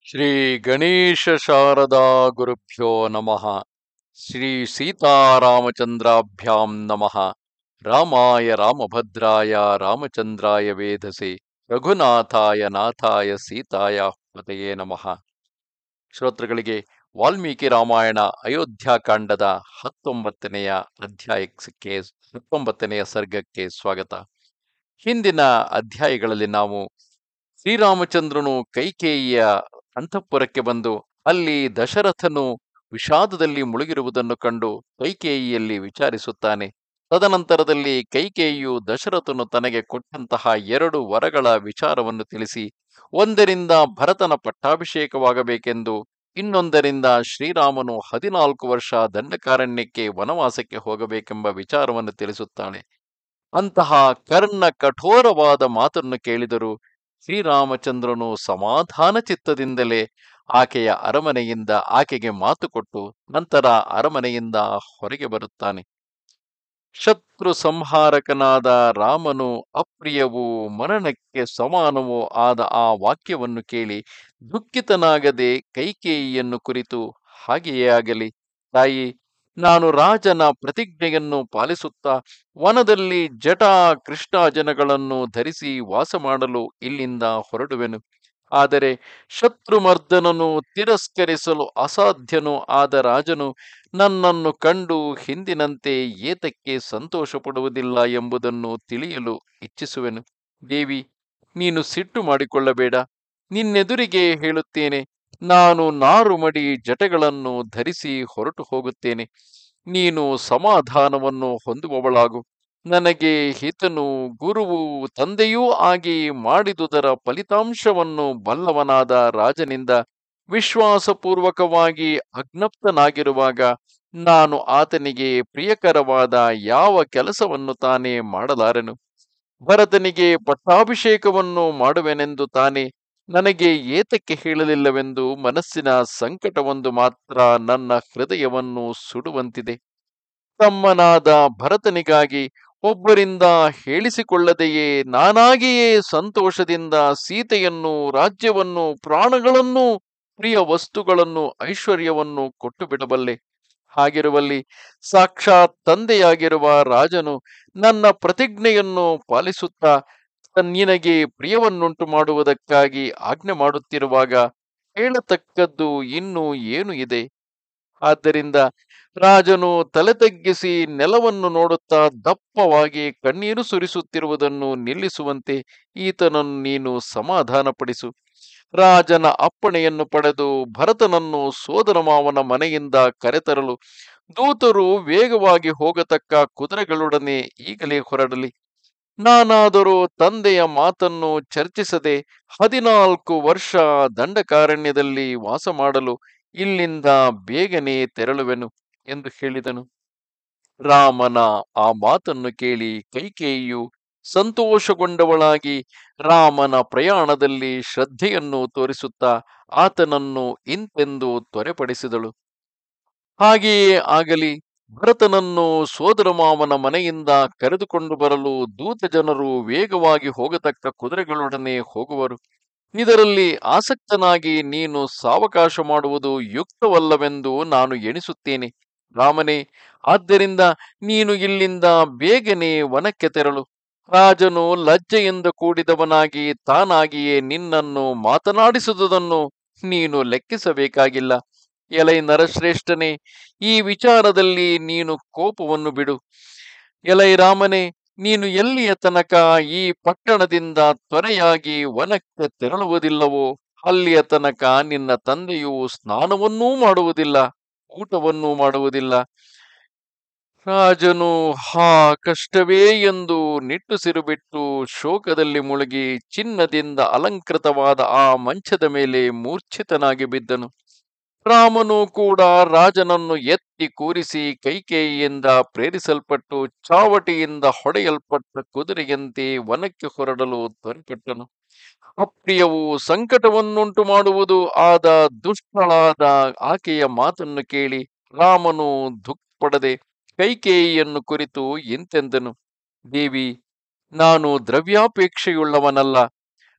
ಶ್ರೀ ಗಣೇಶ ಶಾರದಾ ಗುರುಭ್ಯೋ ನಮಃ ಶ್ರೀ ಸೀತಾರಾಮಚಂದ್ರಾಭ್ಯಾಂ ನಮಃ ರಾಮಾಯ ರಾಮಭದ್ರಾಯ ರಾಮಚಂದ್ರಾಯ ವೇಧಸೆ ರಘುನಾಥಾಯ ನಾಥಾಯ ಸೀತಾಯ ಪತಯೇ ನಮಃ ಶ್ರೋತೃಗಳಿಗೆ ವಾಲ್ಮೀಕಿ ರಾಮಾಯಣ ಅಯೋಧ್ಯಾಕಾಂಡದ ಹತ್ತೊಂಬತ್ತನೆಯ ಅಧ್ಯಾಯಕ್ಕೆ ಹತ್ತೊಂಬತ್ತನೆಯ ಸರ್ಗಕ್ಕೆ ಸ್ವಾಗತ ಹಿಂದಿನ ಅಧ್ಯಾಯಗಳಲ್ಲಿ ನಾವು ಶ್ರೀರಾಮಚಂದ್ರನು ಕೈಕೇಯಿಯ ಅಂತಃಪುರಕ್ಕೆ ಬಂದು ಅಲ್ಲಿ ದಶರಥನು ವಿಷಾದದಲ್ಲಿ ಮುಳುಗಿರುವುದನ್ನು ಕಂಡು ಕೈಕೇಯಿಯಲ್ಲಿ ವಿಚಾರಿಸುತ್ತಾನೆ ತದನಂತರದಲ್ಲಿ ಕೈಕೇಯಿಯು ದಶರಥನು ತನಗೆ ಕೊಟ್ಟಂತಹ ಎರಡು ವರಗಳ ವಿಚಾರವನ್ನು ತಿಳಿಸಿ ಒಂದರಿಂದ ಭರತನ ಪಟ್ಟಾಭಿಷೇಕವಾಗಬೇಕೆಂದು ಇನ್ನೊಂದರಿಂದ ಶ್ರೀರಾಮನು ಹದಿನಾಲ್ಕು ವರ್ಷ ದಂಡಕಾರಣ್ಯಕ್ಕೆ ವನವಾಸಕ್ಕೆ ಹೋಗಬೇಕೆಂಬ ವಿಚಾರವನ್ನು ತಿಳಿಸುತ್ತಾಳೆ ಅಂತಹ ಕರ್ಣ ಕಠೋರವಾದ ಮಾತನ್ನು ಕೇಳಿದರು ಶ್ರೀರಾಮಚಂದ್ರನು ಸಮಾಧಾನ ಚಿತ್ತದಿಂದಲೇ ಆಕೆಯ ಅರಮನೆಯಿಂದ ಆಕೆಗೆ ಮಾತು ಕೊಟ್ಟು ನಂತರ ಅರಮನೆಯಿಂದ ಹೊರಗೆ ಬರುತ್ತಾನೆ ಶತ್ರು ಸಂಹಾರಕನಾದ ರಾಮನು ಅಪ್ರಿಯವೂ ಮರಣಕ್ಕೆ ಸಮಾನವೂ ಆದ ಆ ವಾಕ್ಯವನ್ನು ಕೇಳಿ ದುಃಖಿತನಾಗದೆ ಕೈಕೇಯಿಯನ್ನು ಕುರಿತು ಹಾಗೆಯೇ ಆಗಲಿ ತಾಯಿ ನಾನು ರಾಜನ ಪ್ರತಿಜ್ಞೆಯನ್ನು ಪಾಲಿಸುತ್ತಾ ವನದಲ್ಲಿ ಜಟ ಕೃಷ್ಣಾಜನಗಳನ್ನು ಧರಿಸಿ ವಾಸ ಮಾಡಲು ಇಲ್ಲಿಂದ ಹೊರಡುವೆನು ಆದರೆ ಶತ್ರುಮರ್ದನನು ತಿರಸ್ಕರಿಸಲು ಅಸಾಧ್ಯನೂ ಆದ ರಾಜನು ನನ್ನನ್ನು ಕಂಡು ಹಿಂದಿನಂತೆ ಏತಕ್ಕೆ ಸಂತೋಷ ಪಡುವುದಿಲ್ಲ ಎಂಬುದನ್ನು ತಿಳಿಯಲು ಇಚ್ಛಿಸುವೆನು ದೇವಿ ನೀನು ಸಿಟ್ಟು ಮಾಡಿಕೊಳ್ಳಬೇಡ ನಿನ್ನೆದುರಿಗೆ ಹೇಳುತ್ತೇನೆ ನಾನು ನಾರುಮಡಿ ಜಟಗಳನ್ನು ಧರಿಸಿ ಹೊರಟು ಹೋಗುತ್ತೇನೆ ನೀನು ಸಮಾಧಾನವನ್ನು ಹೊಂದುವವಳಾಗು ನನಗೆ ಹಿತನು ಗುರುವು ತಂದೆಯೂ ಆಗಿ ಮಾಡಿದುದರ ಫಲಿತಾಂಶವನ್ನು ಬಲ್ಲವನಾದ ರಾಜನಿಂದ ವಿಶ್ವಾಸಪೂರ್ವಕವಾಗಿ ಅಜ್ಞಪ್ತನಾಗಿರುವಾಗ ನಾನು ಆತನಿಗೆ ಪ್ರಿಯಕರವಾದ ಯಾವ ಕೆಲಸವನ್ನು ತಾನೇ ಮಾಡಲಾರೆನು ಭರತನಿಗೆ ಪಟ್ಟಾಭಿಷೇಕವನ್ನು ಮಾಡುವೆನೆಂದು ತಾನೇ ನನಗೆ ಏತಕ್ಕೆ ಹೇಳಲಿಲ್ಲವೆಂದು ಮನಸ್ಸಿನ ಸಂಕಟವೊಂದು ಮಾತ್ರ ನನ್ನ ಹೃದಯವನ್ನು ಸುಡುವಂತಿದೆ ತಮ್ಮನಾದ ಭರತನಿಗಾಗಿ ಒಬ್ಬರಿಂದ ಹೇಳಿಸಿಕೊಳ್ಳದೆಯೇ ನಾನಾಗಿಯೇ ಸಂತೋಷದಿಂದ ಸೀತೆಯನ್ನು ರಾಜ್ಯವನ್ನು ಪ್ರಾಣಗಳನ್ನು ಪ್ರಿಯ ವಸ್ತುಗಳನ್ನು ಐಶ್ವರ್ಯವನ್ನು ಕೊಟ್ಟು ಬಿಡಬಲ್ಲೆ ಹಾಗಿರುವಲ್ಲಿ ಸಾಕ್ಷಾತ್ ತಂದೆಯಾಗಿರುವ ರಾಜನು ನನ್ನ ಪ್ರತಿಜ್ಞೆಯನ್ನು ಪಾಲಿಸುತ್ತಾ ನಿನಗೆ ಪ್ರಿಯವನ್ನುಂಟು ಮಾಡುವುದಕ್ಕಾಗಿ ಆಜ್ಞೆ ಮಾಡುತ್ತಿರುವಾಗ ಹೇಳತಕ್ಕದ್ದು ಇನ್ನೂ ಏನು ಇದೆ ಆದ್ದರಿಂದ ರಾಜನು ತಲೆ ತಗ್ಗಿಸಿ ನೆಲವನ್ನು ನೋಡುತ್ತಾ ದಪ್ಪವಾಗಿ ಕಣ್ಣೀರು ಸುರಿಸುತ್ತಿರುವುದನ್ನು ನಿಲ್ಲಿಸುವಂತೆ ಈತನನ್ನು ನೀನು ಸಮಾಧಾನಪಡಿಸು ರಾಜನ ಅಪ್ಪಣೆಯನ್ನು ಪಡೆದು ಭರತನನ್ನು ಸೋದರ ಮಾವನ ಮನೆಯಿಂದ ಕರೆತರಲು ದೂತರು ವೇಗವಾಗಿ ಹೋಗತಕ್ಕ ಕುದುರೆಗಳೊಡನೆ ಈಗಲೇ ಹೊರಡಲಿ ನಾನಾದರೂ ತಂದೆಯ ಮಾತನ್ನು ಚರ್ಚಿಸದೆ ಹದಿನಾಲ್ಕು ವರ್ಷ ದಂಡಕಾರಣ್ಯದಲ್ಲಿ ವಾಸ ಮಾಡಲು ಇಲ್ಲಿಂದ ಬೇಗನೆ ತೆರಳುವೆನು ಎಂದು ಹೇಳಿದನು ರಾಮನ ಆ ಮಾತನ್ನು ಕೇಳಿ ಕೈಕೇಯಿಯು ಸಂತೋಷಗೊಂಡವಳಾಗಿ ರಾಮನ ಪ್ರಯಾಣದಲ್ಲಿ ಶ್ರದ್ಧೆಯನ್ನು ತೋರಿಸುತ್ತಾ ಆತನನ್ನು ಇಂತೆಂದು ತ್ವರೆಪಡಿಸಿದಳು ಹಾಗೆಯೇ ಆಗಲಿ ಭರತನನ್ನು ಸೋದರ ಮಾವನ ಮನೆಯಿಂದ ಕರೆದುಕೊಂಡು ಬರಲು ದೂತ ಜನರು ವೇಗವಾಗಿ ಹೋಗತಕ್ಕ ಕುದುರೆಗಳೊಡನೆ ಹೋಗುವರು ಇದರಲ್ಲಿ ಆಸಕ್ತನಾಗಿ ನೀನು ಸಾವಕಾಶ ಮಾಡುವುದು ಯುಕ್ತವಲ್ಲವೆಂದು ನಾನು ಎಣಿಸುತ್ತೇನೆ ರಾಮನೇ ಆದ್ದರಿಂದ ನೀನು ಇಲ್ಲಿಂದ ಬೇಗನೆ ವನಕ್ಕೆ ತೆರಳು ರಾಜನು ಲಜ್ಜೆಯಿಂದ ಕೂಡಿದವನಾಗಿ ತಾನಾಗಿಯೇ ನಿನ್ನನ್ನು ಮಾತನಾಡಿಸುವುದನ್ನು ನೀನು ಲೆಕ್ಕಿಸಬೇಕಾಗಿಲ್ಲ ಎಲೈ ನರಶ್ರೇಷ್ಠನೇ ಈ ವಿಚಾರದಲ್ಲಿ ನೀನು ಕೋಪವನ್ನು ಬಿಡು ಎಲೈ ರಾಮನೇ ನೀನು ಎಲ್ಲಿಯ ತನಕ ಈ ಪಟ್ಟಣದಿಂದ ತ್ವರೆಯಾಗಿ ವನಕ್ಕೆ ತೆರಳುವುದಿಲ್ಲವೋ ಅಲ್ಲಿಯ ತನಕ ನಿನ್ನ ತಂದೆಯು ಸ್ನಾನವನ್ನೂ ಮಾಡುವುದಿಲ್ಲ ಊಟವನ್ನೂ ಮಾಡುವುದಿಲ್ಲ ರಾಜನು ಹಾ ಕಷ್ಟವೇ ಎಂದು ನಿಟ್ಟುಸಿರು ಬಿಟ್ಟು ಶೋಕದಲ್ಲಿ ಮುಳುಗಿ ಚಿನ್ನದಿಂದ ಅಲಂಕೃತವಾದ ಆ ಮಂಚದ ಮೇಲೆ ಮೂರ್ಛಿತನಾಗಿ ಬಿದ್ದನು ರಾಮನು ಕೂಡ ರಾಜನನ್ನು ಎತ್ತಿ ಕೂರಿಸಿ ಕೈಕೇಯಿಯಿಂದ ಪ್ರೇರಿಸಲ್ಪಟ್ಟು ಚಾವಟಿಯಿಂದ ಹೊಡೆಯಲ್ಪಟ್ಟ ಕುದುರೆಯಂತೆ ವನಕ್ಕೆ ಹೊರಡಲು ತ್ವರೆಪಟ್ಟನು ಅಪ್ರಿಯವು ಸಂಕಟವನ್ನುಂಟು ಮಾಡುವುದು ಆದ ದುಷ್ಟಳಾದ ಆಕೆಯ ಮಾತನ್ನು ಕೇಳಿ ರಾಮನು ದುಃಖಪಡದೆ ಕೈಕೇಯಿಯನ್ನು ಕುರಿತು ಇಂತೆಂದನು ದೇವಿ ನಾನು ದ್ರವ್ಯಾಪೇಕ್ಷೆಯುಳ್ಳವನಲ್ಲ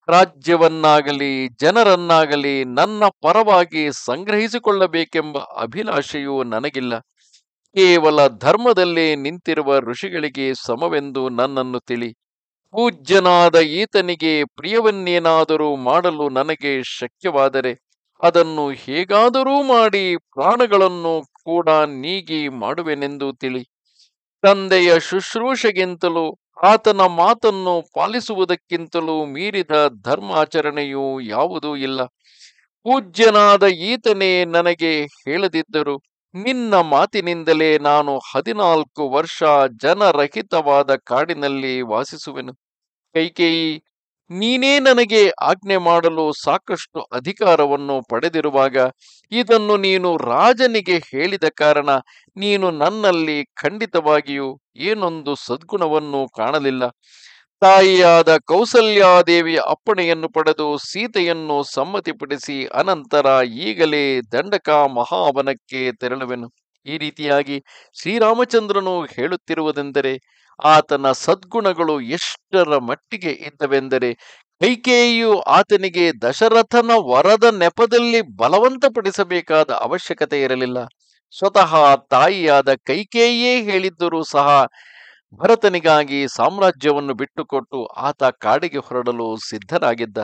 ರಾಜ್ಯವನ್ನಾಗಲಿ ಜನರನ್ನಾಗಲಿ ನನ್ನ ಪರವಾಗಿ ಸಂಗ್ರಹಿಸಿಕೊಳ್ಳಬೇಕೆಂಬ ಅಭಿಲಾಷೆಯೂ ನನಗಿಲ್ಲ ಕೇವಲ ಧರ್ಮದಲ್ಲೇ ನಿಂತಿರುವ ಋಷಿಗಳಿಗೆ ಸಮವೆಂದು ನನ್ನನ್ನು ತಿಳಿ ಪೂಜ್ಯನಾದ ಈತನಿಗೆ ಪ್ರಿಯವನ್ನೇನಾದರೂ ಮಾಡಲು ನನಗೆ ಶಕ್ಯವಾದರೆ ಅದನ್ನು ಹೇಗಾದರೂ ಮಾಡಿ ಪ್ರಾಣಗಳನ್ನು ಕೂಡ ನೀಗಿ ಮಾಡುವೆನೆಂದು ತಿಳಿ ತಂದೆಯ ಶುಶ್ರೂಷೆಗಿಂತಲೂ ಆತನ ಮಾತನ್ನು ಪಾಲಿಸುವುದಕ್ಕಿಂತಲೂ ಮೀರಿದ ಧರ್ಮಾಚರಣೆಯೂ ಯಾವುದೂ ಇಲ್ಲ ಪೂಜ್ಯನಾದ ಈತನೇ ನನಗೆ ಹೇಳದಿದ್ದರು ನಿನ್ನ ಮಾತಿನಿಂದಲೇ ನಾನು ಹದಿನಾಲ್ಕು ವರ್ಷ ಜನರಹಿತವಾದ ಕಾಡಿನಲ್ಲಿ ವಾಸಿಸುವೆನು ಕೈಕೇಯಿ ನೀನೇ ನನಗೆ ಆಜ್ಞೆ ಮಾಡಲು ಸಾಕಷ್ಟು ಅಧಿಕಾರವನ್ನು ಪಡೆದಿರುವಾಗ ಇದನ್ನು ನೀನು ರಾಜನಿಗೆ ಹೇಳಿದ ಕಾರಣ ನೀನು ನನ್ನಲ್ಲಿ ಖಂಡಿತವಾಗಿಯೂ ಏನೊಂದು ಸದ್ಗುಣವನ್ನು ಕಾಣಲಿಲ್ಲ ತಾಯಿಯಾದ ಕೌಸಲ್ಯಾದೇವಿಯ ಅಪ್ಪಣೆಯನ್ನು ಪಡೆದು ಸೀತೆಯನ್ನು ಸಮ್ಮತಿಪಡಿಸಿ ಅನಂತರ ಈಗಲೇ ದಂಡಕ ಮಹಾವನಕ್ಕೆ ತೆರಳುವೆನು ಈ ರೀತಿಯಾಗಿ ಶ್ರೀರಾಮಚಂದ್ರನು ಹೇಳುತ್ತಿರುವುದೆಂದರೆ ಆತನ ಸದ್ಗುಣಗಳು ಎಷ್ಟರ ಮಟ್ಟಿಗೆ ಇದ್ದವೆಂದರೆ ಕೈಕೇಯಿಯು ಆತನಿಗೆ ದಶರಥನ ವರದ ನೆಪದಲ್ಲಿ ಬಲವಂತಪಡಿಸಬೇಕಾದ ಅವಶ್ಯಕತೆ ಇರಲಿಲ್ಲ ಸ್ವತಃ ತಾಯಿಯಾದ ಕೈಕೇಯಿಯೇ ಹೇಳಿದ್ದರೂ ಸಹ ಭರತನಿಗಾಗಿ ಸಾಮ್ರಾಜ್ಯವನ್ನು ಬಿಟ್ಟುಕೊಟ್ಟು ಆತ ಕಾಡಿಗೆ ಹೊರಡಲು ಸಿದ್ಧನಾಗಿದ್ದ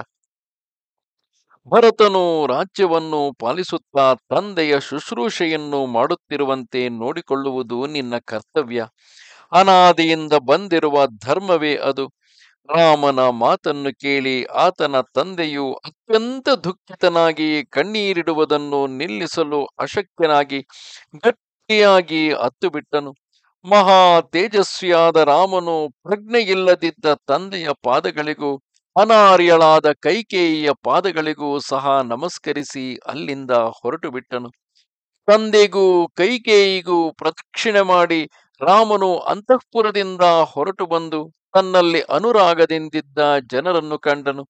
ಭರತನು ರಾಜ್ಯವನ್ನು ಪಾಲಿಸುತ್ತಾ ತಂದೆಯ ಶುಶ್ರೂಷೆಯನ್ನು ಮಾಡುತ್ತಿರುವಂತೆ ನೋಡಿಕೊಳ್ಳುವುದು ನಿನ್ನ ಕರ್ತವ್ಯ ಅನಾದಿಯಿಂದ ಬಂದಿರುವ ಧರ್ಮವೇ ಅದು ರಾಮನ ಮಾತನ್ನು ಕೇಳಿ ಆತನ ತಂದೆಯು ಅತ್ಯಂತ ದುಃಖಿತನಾಗಿ ಕಣ್ಣೀರಿಡುವುದನ್ನು ನಿಲ್ಲಿಸಲು ಅಶಕ್ಯನಾಗಿ ಗಟ್ಟಿಯಾಗಿ ಅತ್ತು ಬಿಟ್ಟನು ಮಹಾ ತೇಜಸ್ವಿಯಾದ ರಾಮನು ಪ್ರಜ್ಞೆಯಿಲ್ಲದಿದ್ದ ತಂದೆಯ ಪಾದಗಳಿಗೂ ಅನಾರ್ಯಳಾದ ಕೈಕೇಯಿಯ ಪಾದಗಳಿಗೂ ಸಹ ನಮಸ್ಕರಿಸಿ ಅಲ್ಲಿಂದ ಹೊರಟು ಬಿಟ್ಟನು ತಂದೆಗೂ ಕೈಕೇಯಿಗೂ ಪ್ರದಕ್ಷಿಣೆ ಮಾಡಿ ರಾಮನು ಅಂತಃಪುರದಿಂದ ಹೊರಟು ಬಂದು ತನ್ನಲ್ಲಿ ಅನುರಾಗದಿಂದಿದ್ದ ಜನರನ್ನು ಕಂಡನು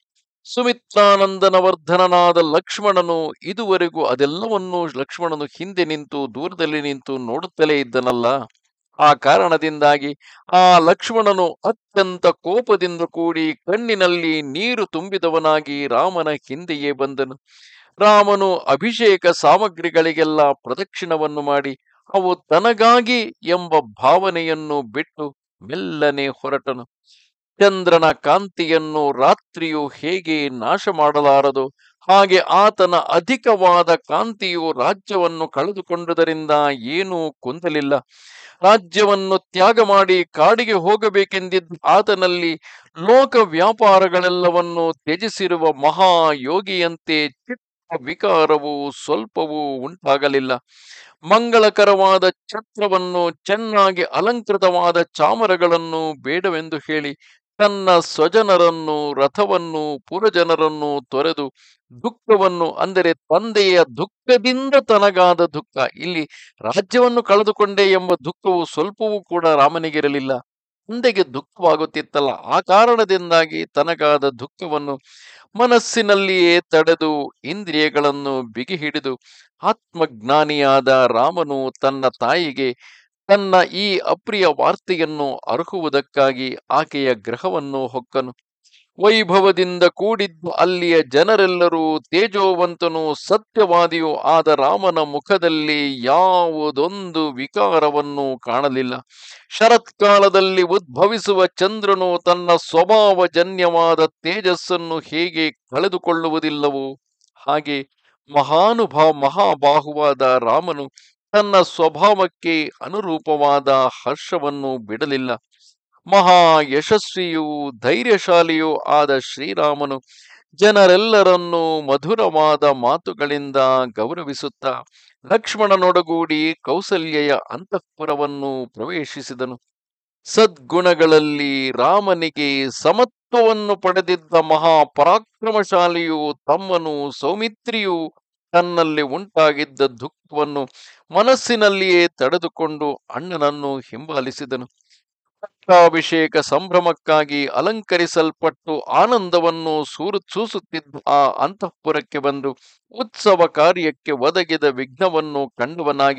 ಸುಮಿತ್ರಾನಂದನವರ್ಧನನಾದ ಲಕ್ಷ್ಮಣನು ಇದುವರೆಗೂ ಅದೆಲ್ಲವನ್ನೂ ಲಕ್ಷ್ಮಣನು ಹಿಂದೆ ನಿಂತು ದೂರದಲ್ಲಿ ನಿಂತು ನೋಡುತ್ತಲೇ ಇದ್ದನಲ್ಲ ಆ ಕಾರಣದಿಂದಾಗಿ ಆ ಲಕ್ಷ್ಮಣನು ಅತ್ಯಂತ ಕೋಪದಿಂದ ಕೂಡಿ ಕಣ್ಣಿನಲ್ಲಿ ನೀರು ತುಂಬಿದವನಾಗಿ ರಾಮನ ಹಿಂದೆಯೇ ಬಂದನು ರಾಮನು ಅಭಿಷೇಕ ಸಾಮಗ್ರಿಗಳಿಗೆಲ್ಲ ಪ್ರದಕ್ಷಿಣವನ್ನು ಮಾಡಿ ಅವು ತನಗಾಗಿ ಎಂಬ ಭಾವನೆಯನ್ನು ಬಿಟ್ಟು ಮೆಲ್ಲನೆ ಹೊರಟನು ಚಂದ್ರನ ಕಾಂತಿಯನ್ನು ರಾತ್ರಿಯು ಹೇಗೆ ನಾಶ ಮಾಡಲಾರದು ಹಾಗೆ ಆತನ ಅಧಿಕವಾದ ಕಾಂತಿಯು ರಾಜ್ಯವನ್ನು ಕಳೆದುಕೊಂಡುದರಿಂದ ಏನೂ ಕುಂದಲಿಲ್ಲ ರಾಜ್ಯವನ್ನು ತ್ಯಾಗ ಮಾಡಿ ಕಾಡಿಗೆ ಹೋಗಬೇಕೆಂದಿದ್ದ ಆತನಲ್ಲಿ ಲೋಕ ವ್ಯಾಪಾರಗಳೆಲ್ಲವನ್ನು ತ್ಯಜಿಸಿರುವ ಮಹಾಯೋಗಿಯಂತೆ ಚಿತ್ತ ವಿಕಾರವು ಸ್ವಲ್ಪವೂ ಉಂಟಾಗಲಿಲ್ಲ ಮಂಗಳಕರವಾದ ಛತ್ರವನ್ನು ಚೆನ್ನಾಗಿ ಅಲಂಕೃತವಾದ ಚಾಮರಗಳನ್ನು ಬೇಡವೆಂದು ಹೇಳಿ ತನ್ನ ಸ್ವಜನರನ್ನು ರಥವನ್ನು ಪುರಜನರನ್ನು ತೊರೆದು ದುಃಖವನ್ನು ಅಂದರೆ ತಂದೆಯ ದುಃಖದಿಂದ ತನಗಾದ ದುಃಖ ಇಲ್ಲಿ ರಾಜ್ಯವನ್ನು ಕಳೆದುಕೊಂಡೆ ಎಂಬ ದುಃಖವು ಸ್ವಲ್ಪವೂ ಕೂಡ ರಾಮನಿಗಿರಲಿಲ್ಲ ತಂದೆಗೆ ದುಃಖವಾಗುತ್ತಿತ್ತಲ್ಲ ಆ ಕಾರಣದಿಂದಾಗಿ ತನಗಾದ ದುಃಖವನ್ನು ಮನಸ್ಸಿನಲ್ಲಿಯೇ ತಡೆದು ಇಂದ್ರಿಯಗಳನ್ನು ಬಿಗಿ ಹಿಡಿದು ಆತ್ಮಜ್ಞಾನಿಯಾದ ರಾಮನು ತನ್ನ ತಾಯಿಗೆ ತನ್ನ ಈ ಅಪ್ರಿಯ ವಾರ್ತೆಯನ್ನು ಅರ್ಹುವುದಕ್ಕಾಗಿ ಆಕೆಯ ಗೃಹವನ್ನು ಹೊಕ್ಕನು ವೈಭವದಿಂದ ಕೂಡಿದ್ದು ಅಲ್ಲಿಯ ಜನರೆಲ್ಲರೂ ತೇಜೋವಂತನೂ ಸತ್ಯವಾದಿಯೂ ಆದ ರಾಮನ ಮುಖದಲ್ಲಿ ಯಾವುದೊಂದು ವಿಕಾರವನ್ನು ಕಾಣಲಿಲ್ಲ ಶರತ್ಕಾಲದಲ್ಲಿ ಉದ್ಭವಿಸುವ ಚಂದ್ರನು ತನ್ನ ಸ್ವಭಾವಜನ್ಯವಾದ ತೇಜಸ್ಸನ್ನು ಹೇಗೆ ಕಳೆದುಕೊಳ್ಳುವುದಿಲ್ಲವೋ ಹಾಗೆ ಮಹಾನುಭಾ ಮಹಾಬಾಹುವಾದ ರಾಮನು ತನ್ನ ಸ್ವಭಾವಕ್ಕೆ ಅನುರೂಪವಾದ ಹರ್ಷವನ್ನು ಬಿಡಲಿಲ್ಲ ಮಹಾ ಯಶಸ್ವಿಯೂ ಧೈರ್ಯಶಾಲಿಯೂ ಆದ ಶ್ರೀರಾಮನು ಜನರೆಲ್ಲರನ್ನೂ ಮಧುರವಾದ ಮಾತುಗಳಿಂದ ಗೌರವಿಸುತ್ತಾ ಲಕ್ಷ್ಮಣನೊಡಗೂಡಿ ಕೌಸಲ್ಯೆಯ ಅಂತಃಪುರವನ್ನು ಪ್ರವೇಶಿಸಿದನು ಸದ್ಗುಣಗಳಲ್ಲಿ ರಾಮನಿಗೆ ಸಮತ್ವವನ್ನು ಪಡೆದಿದ್ದ ಮಹಾ ಪರಾಕ್ರಮಶಾಲಿಯು ತಮ್ಮನು ಸೌಮಿತ್ರಿಯು ತನ್ನಲ್ಲಿ ಉಂಟಾಗಿದ್ದ ದುಃಖವನ್ನು ಮನಸ್ಸಿನಲ್ಲಿಯೇ ತಡೆದುಕೊಂಡು ಅಣ್ಣನನ್ನು ಹಿಂಬಾಲಿಸಿದನು ಪಟ್ಟಾಭಿಷೇಕ ಸಂಭ್ರಮಕ್ಕಾಗಿ ಅಲಂಕರಿಸಲ್ಪಟ್ಟು ಆನಂದವನ್ನು ಸೂರು ಸೂಸುತ್ತಿದ್ದ ಆ ಅಂತಃಪುರಕ್ಕೆ ಬಂದು ಉತ್ಸವ ಕಾರ್ಯಕ್ಕೆ ಒದಗಿದ ವಿಘ್ನವನ್ನು ಕಂಡವನಾಗಿ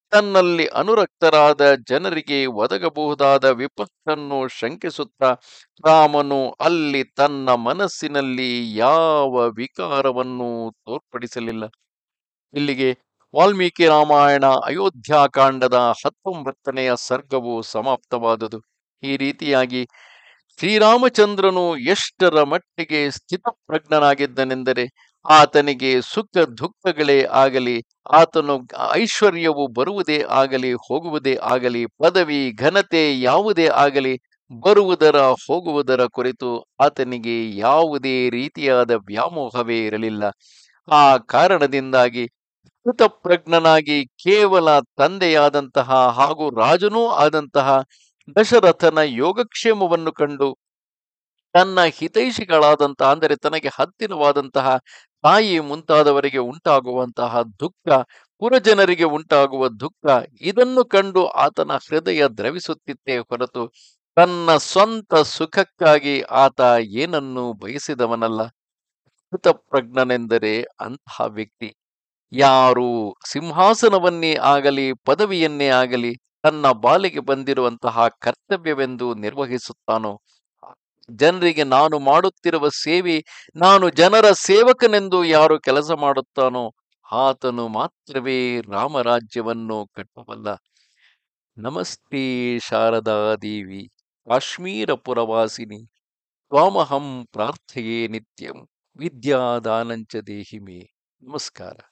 ತನ್ನಲ್ಲಿ ಅನುರಕ್ತರಾದ ಜನರಿಗೆ ಒದಗಬಹುದಾದ ವಿಪತ್ತನ್ನು ಶಂಕಿಸುತ್ತಾ ರಾಮನು ಅಲ್ಲಿ ತನ್ನ ಮನಸ್ಸಿನಲ್ಲಿ ಯಾವ ವಿಕಾರವನ್ನು ತೋರ್ಪಡಿಸಲಿಲ್ಲ ಇಲ್ಲಿಗೆ ವಾಲ್ಮೀಕಿ ರಾಮಾಯಣ ಅಯೋಧ್ಯಾಕಾಂಡದ ಹತ್ತೊಂಬತ್ತನೆಯ ಸರ್ಗವು ಸಮಾಪ್ತವಾದುದು ಈ ರೀತಿಯಾಗಿ ಶ್ರೀರಾಮಚಂದ್ರನು ಎಷ್ಟರ ಮಟ್ಟಿಗೆ ಸ್ಥಿತಪ್ರಜ್ಞನಾಗಿದ್ದನೆಂದರೆ ಆತನಿಗೆ ಸುಖ ದುಃಖಗಳೇ ಆಗಲಿ ಆತನು ಐಶ್ವರ್ಯವು ಬರುವುದೇ ಆಗಲಿ ಹೋಗುವುದೇ ಆಗಲಿ ಪದವಿ ಘನತೆ ಯಾವುದೇ ಆಗಲಿ ಬರುವುದರ ಹೋಗುವುದರ ಕುರಿತು ಆತನಿಗೆ ಯಾವುದೇ ರೀತಿಯಾದ ವ್ಯಾಮೋಹವೇ ಇರಲಿಲ್ಲ ಆ ಕಾರಣದಿಂದಾಗಿ ಕೃತಪ್ರಜ್ಞನಾಗಿ ಕೇವಲ ತಂದೆಯಾದಂತಹ ಹಾಗೂ ರಾಜನೂ ಆದಂತಹ ದಶರಥನ ಯೋಗಕ್ಷೇಮವನ್ನು ಕಂಡು ತನ್ನ ಹಿತೈಷಿಗಳಾದಂತಹ ಅಂದರೆ ತನಗೆ ಹತ್ತಿರವಾದಂತಹ ತಾಯಿ ಮುಂತಾದವರಿಗೆ ಉಂಟಾಗುವಂತಹ ದುಃಖ ಪುರಜನರಿಗೆ ಉಂಟಾಗುವ ದುಃಖ ಇದನ್ನು ಕಂಡು ಆತನ ಹೃದಯ ದ್ರವಿಸುತ್ತಿತ್ತೇ ಹೊರತು ತನ್ನ ಸ್ವಂತ ಸುಖಕ್ಕಾಗಿ ಆತ ಏನನ್ನು ಬಯಸಿದವನಲ್ಲ ಕೃತಪ್ರಜ್ಞನೆಂದರೆ ಅಂತಹ ವ್ಯಕ್ತಿ ಯಾರು ಸಿಂಹಾಸನವನ್ನೇ ಆಗಲಿ ಪದವಿಯನ್ನೇ ಆಗಲಿ ತನ್ನ ಬಾಲಿಗೆ ಬಂದಿರುವಂತಹ ಕರ್ತವ್ಯವೆಂದು ನಿರ್ವಹಿಸುತ್ತಾನೋ ಜನರಿಗೆ ನಾನು ಮಾಡುತ್ತಿರುವ ಸೇವೆ ನಾನು ಜನರ ಸೇವಕನೆಂದು ಯಾರು ಕೆಲಸ ಮಾಡುತ್ತಾನೋ ಆತನು ಮಾತ್ರವೇ ರಾಮರಾಜ್ಯವನ್ನು ಕಟ್ಟಬಲ್ಲ ನಮಸ್ತೆ ಶಾರದಾ ದೇವಿ ಕಾಶ್ಮೀರ ಪುರವಾಸಿನಿ ತ್ವಾಮಹಂ ಪ್ರಾರ್ಥಯೇ ನಿತ್ಯಂ ವಿದ್ಯಾದಾನಂಚ ದೇಹಿಮೆ ನಮಸ್ಕಾರ